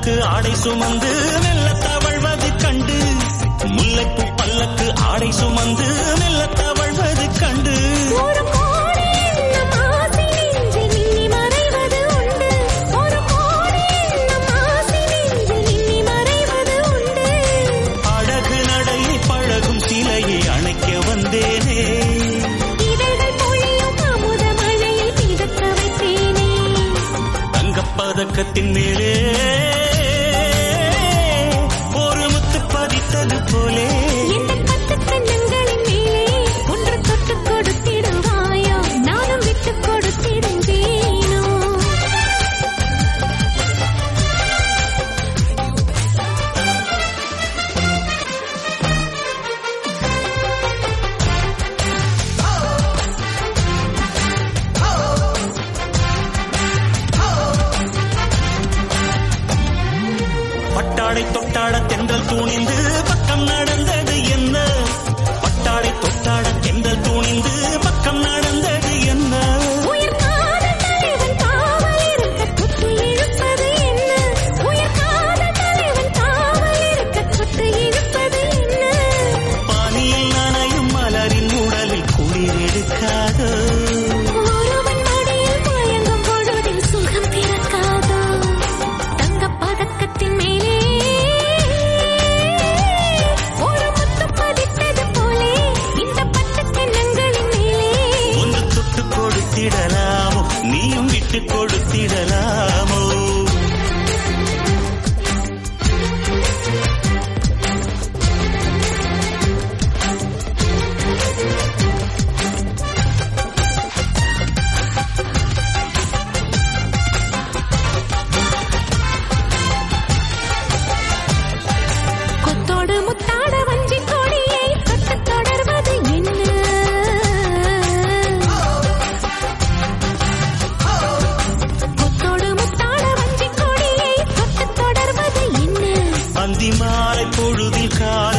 பல்லக்கு ஆடை சுமந்து மெல்ல தவழ்வது கண்டு முல்லைப்பூ பல்லக்கு ஆடை சுமந்து மெல்ல தவழ்வது கண்டு ஒரு கோடி எண்ணம் ஆசை நெஞ்சில் மின்னி மறைவது உண்டு ஒரு கோடி எண்ணம் ஆசை நெஞ்சில் மின்னி மறைவது உண்டு அழகு நடையை பழகும் சிலையை அணைக்க வந்தேனே இதழ்கள் பொழியும் அமுத மழையில் மிதக்க வைத்தேனே தங்கப்பதக்கத்தின் மேலே ஒரு முத்து பதித்தது போலே இந்த பத்து கண்ணங்களின் மேலே ஒன்று தொட்டு கொடுத்திடுவாயோ நானும் விட்டு கொடுத்திடுவேனோ பட்டாடை தொட்டாட தென்றல் தூணிந்து பக்கம் நடந்தது என்ன பட்டாடை தொட்டாட தென்றல் தூணிந்து பக்கம் நடந்தது என்ன உயிர் காதல் தலைவன் காவல் இருக்க தொட்டு இழுப்பது என்ன உயிர் காதல் தலைவன் காவல் இருக்க தொட்டு இழுப்பது என்ன பானியில் நனையும் மலரின் உடலில் குளிர் எடுக்காதோ ஒருவன் மடியில் மயங்கும் பொழுதில் சுகம் பிறக்காதோ தங்கப் பதக்கத்தின் மேலே ஒரு முத்து பதித்தது போலே இந்த பத்து கண்ணங்களின் மேலே ஒன்று தொட்டு கொடுத்திடலாமோ நீயும் விட்டு கொடுத்திடலாமோ கொத்தோடு முத்தாட வஞ்சி கொடியை தொட்டு தொடர்வது என்ன கொத்தோடு முத்தாட வஞ்சி கொடியை தொட்டு தொடர்வது என்ன அந்தி மாலை பொழுதில் காதல்